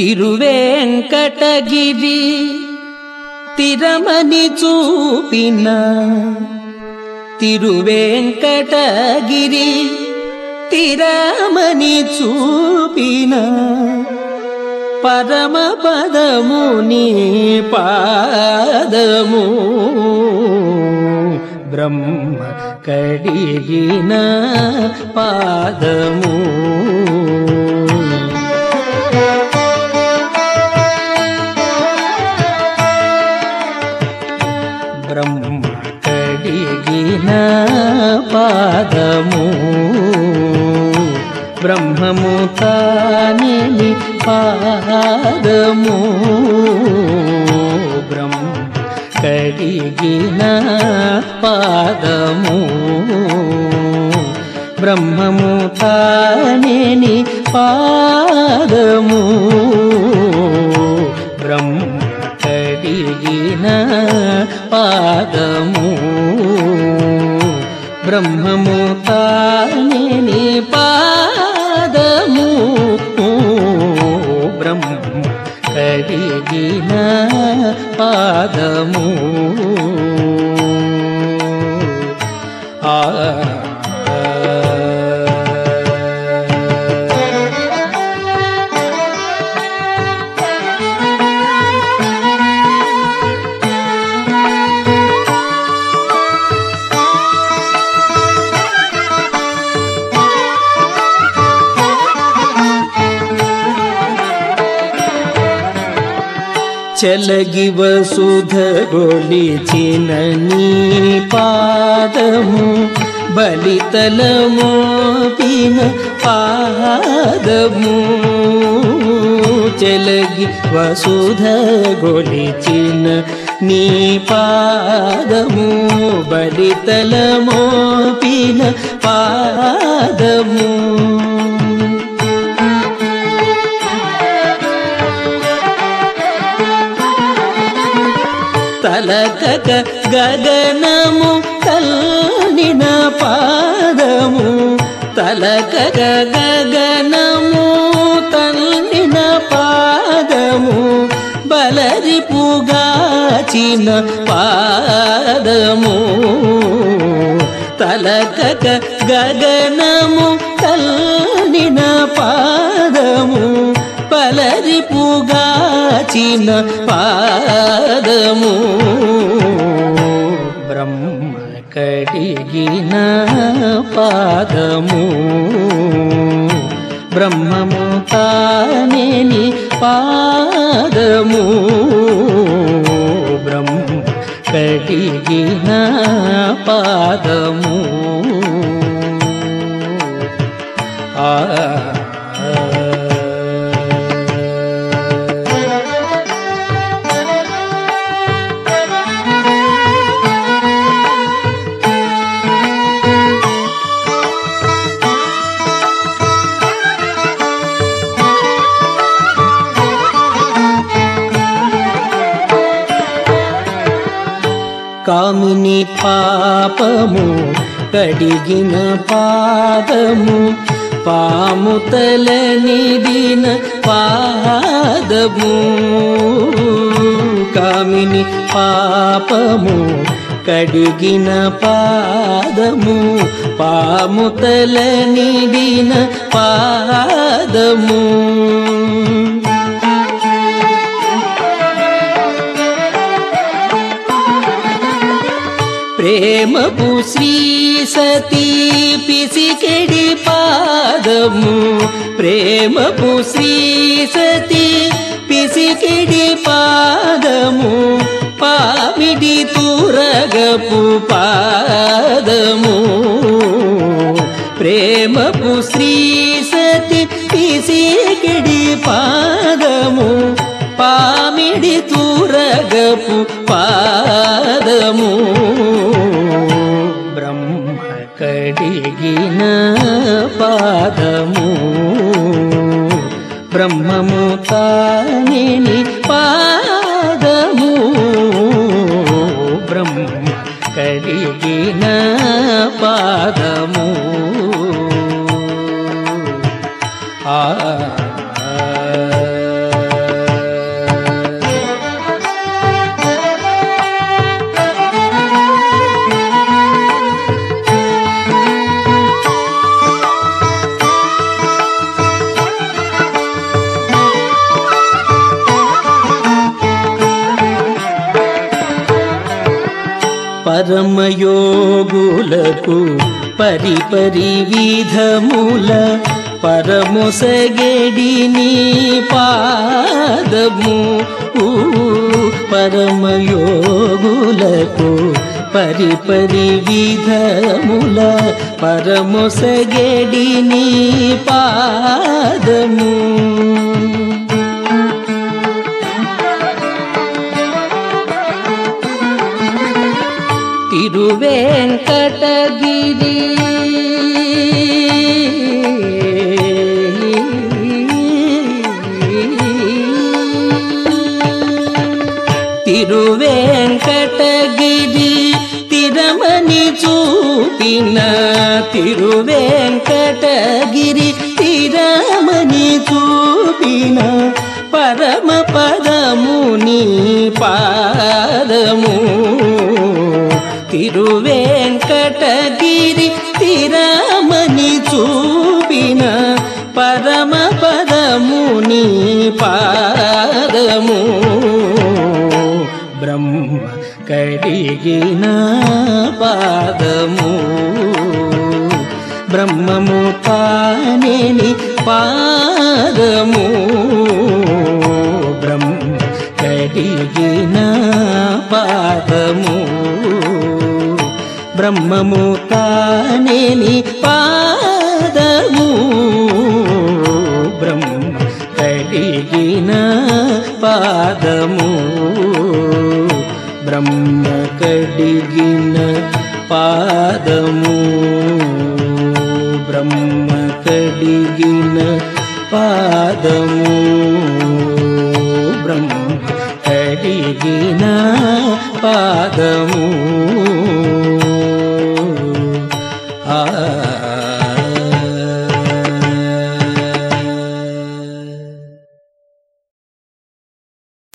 తిరువేంకటగిరి తిరమని చూపిన తిరువేంకటగిరి తిరమని చూపిన పరమ పదముని పాదము బ్రహ్మ కడిగిన పాదము బ్రహ్మ కడిగిన పాదము బ్రహ్మము తాని పాదము బ్రహ్మ కడిగిన పాదము బ్రహ్మము తాని పాదము బ్రహ్మ కడిగిన పాదము బ్రహ్మము తాని పాదము బ్రహ్మ కడిగిన పాదము ఆ చెలగి వసుధ గొలిచిన నీ పాదము బలితలమో పిన పాదము చెలగి వసుధ గొలిచిన నీ పాదము బలితలమో పిన పాదము తలకక గగనము తల్లిన పాదము తలకక గగనము తల్లిన పాదము బలరిపుగాచిన పాదము తలకక గగనము తల్లిన పాదము పలరిపుగాచిన పాదము బ్రహ్మ కడిగిన పాదము బ్రహ్మము తానేని పాదము బ్రహ్మ కడిగిన పాదము ఆ కామిని పాపము కడిగిన పాదము పాము తల నిడిన పాదము కామిని పాపము కడిగిన పాదము పాము తల నిడిన పాదము ప్రేమపు శ్రీ సతీ పిసికెడి పాదము ప్రేమపు శ్రీ సతీ పిసికెడి పాదము పామిడి తురగపు పాదము ప్రేమపు శ్రీ సతి పిసికెడి పాదము పామిడి తురగపు పాదము బ్రహ్మ కడిగిన పాదము బ్రహ్మము తానిని పాదము బ్రహ్మ కడిగిన పాదము ఆ పరమయోగులకు పరిపరి విధముల పరమొసగడి నీ పాదము పరమయోగులకు పరిపరి విధముల పరమొసగడి నీ పాదము తిరువేంకటగిరి తిరువేంకటగిరి తిరమని చూపిన తిరువేంకటగిరి తిరమని చూపిన పరమ పదముని పాదము తిరువేంకటగిరి తిరమని చూపిన పరమ పదముని పాదము బ్రహ్మ కడిగిన పాదము బ్రహ్మము తానేని పాదము బ్రహ్మ కడిగిన పాదము బ్రహ్మము తానేని పాదము బ్రహ్మ కడిగిన పాదము బ్రహ్మ కడిగిన పాదము బ్రహ్మ కడిగిన పాదము బ్రహ్మ కడిగిన పాదము ఆ